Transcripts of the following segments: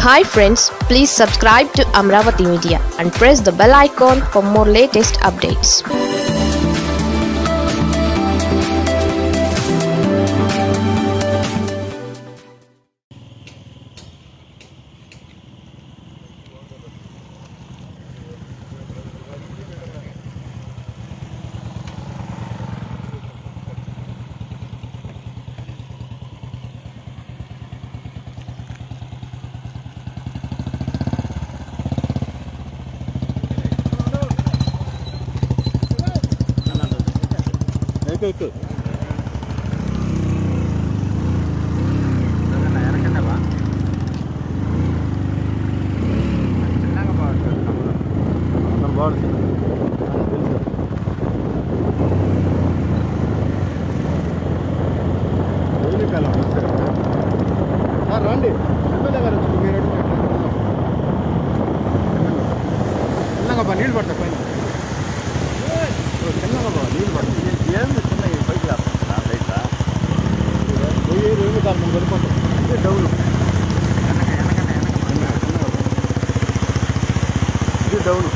Hi friends please subscribe to Amaravati media and press the bell icon for more latest updates ఎక్కు ఎక్కు అతను బాగుంది తెలుసు డైలీ కాలం వస్తారు సార్ రండి ఎమ్మెల్యే గారు వచ్చి మీరు అడుగు చిన్నగా బా నీళ్ళు పడతాయి పైన ఓ, చిన్నగా బా నీళ్ళు పడతాయి ఏంది చిన్న పైకి లేస్తా లైట్ పోయి రెండు కాలం ముందు వెళ్ళిపోతాం అంటే డౌన్ ఇది డౌన్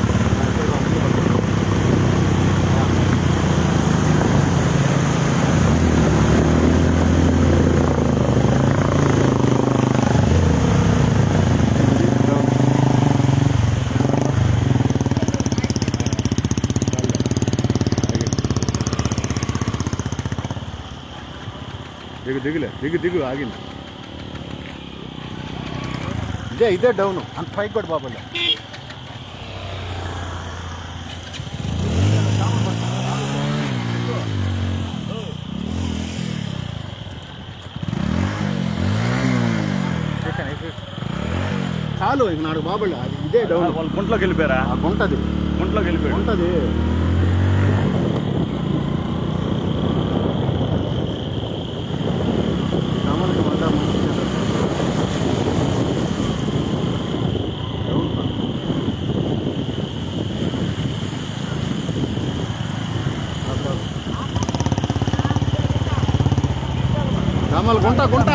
దిగు దిగులే దిగు దిగు ఆగింది ఇదే ఇదే డౌన్ అంత పైకి కూడా బాబులే చాలు ఇంక నాడు బాబులే అది ఇదే డౌన్ వాళ్ళు గుంట్లోకి వెళ్ళిపోయారా ఆ గుంటది గుంట్లోకి వెళ్ళిపోయాడు గుంటది సామాన్లు వంట మంచి సామాన్లు గుంట గుంట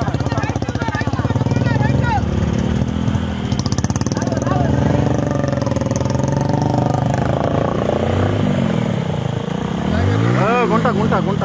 ఆ, గుంట గుంట గుంట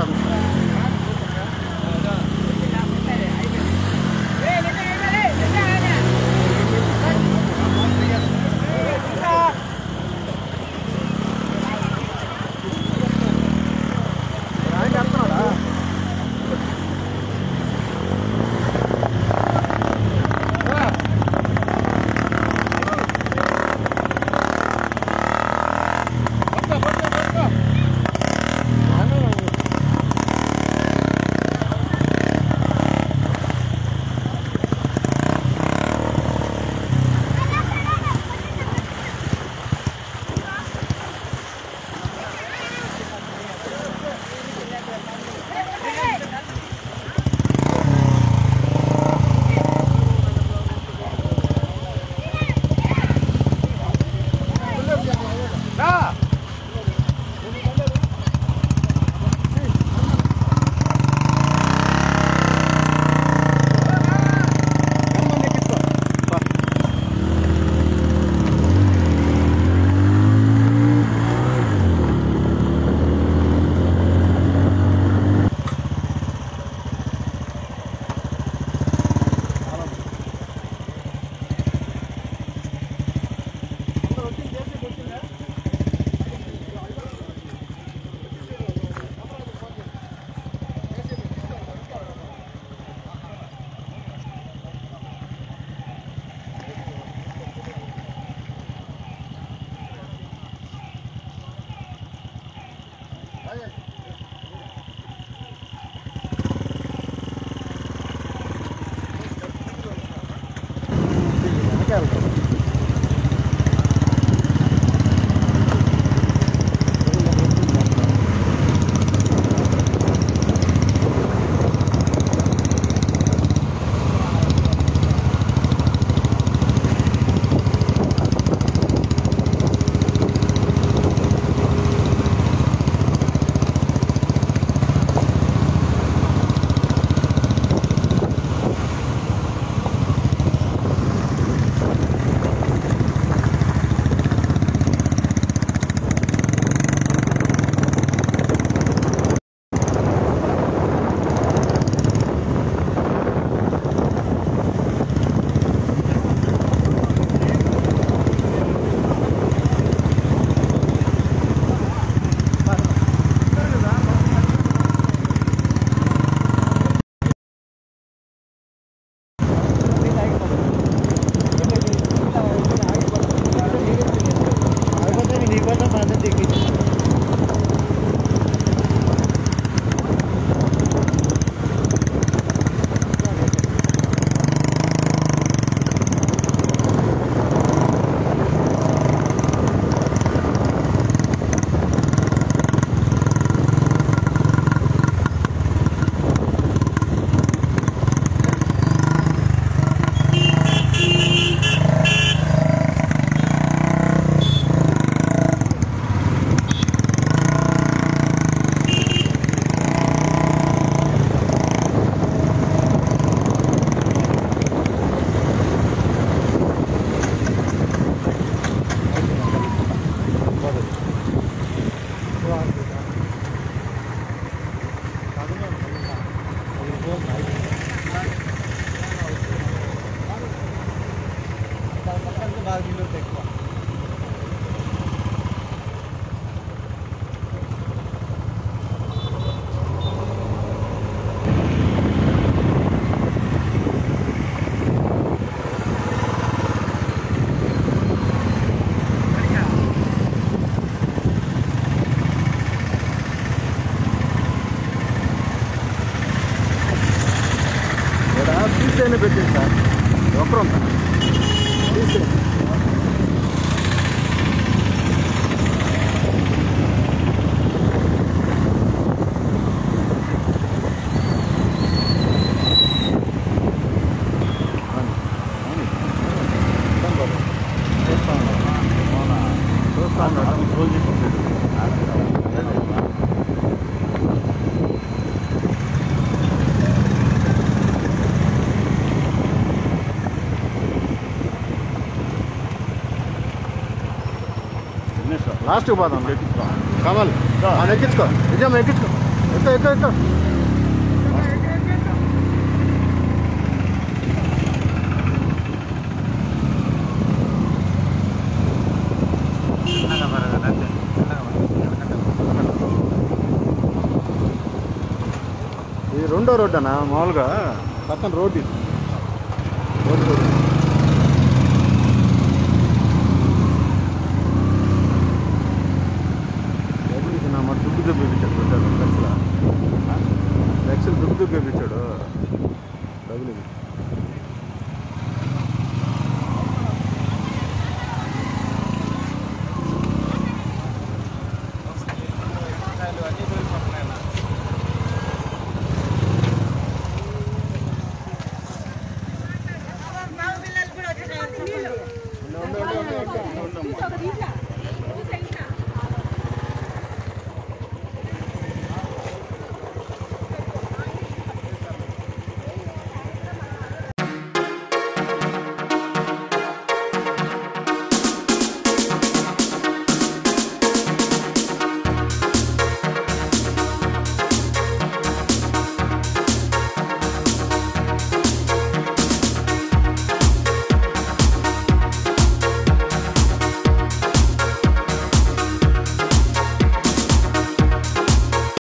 రాదు నీళ్ళు ఎక్కువ ఇక్కడ తీసేనే పెట్టింది సార్ ఒక్కరు ఉంటా తీసే చూస్తా ఉన్నాడు రోజు చెప్పాడు లాస్ట్కి పోదాం కమల్ ఆయన ఎక్కించుకో నిజం ఎక్కించుకో ఎక్కువ ఎక్కువ ఎక్కువ ఇది రెండో రోడ్ అన్న మామూలుగా పక్కన రోడ్ ఇది రోడ్ రోడ్ ఎప్పుడు నా మరి దుగ్గు చూపించాడు పెట్టాడు లక్షల లక్షలు దుగ్గు దుగ్గు చూపించాడు డబ్బులు ఇవి. పిల్లలు కూడా వచ్చినాయి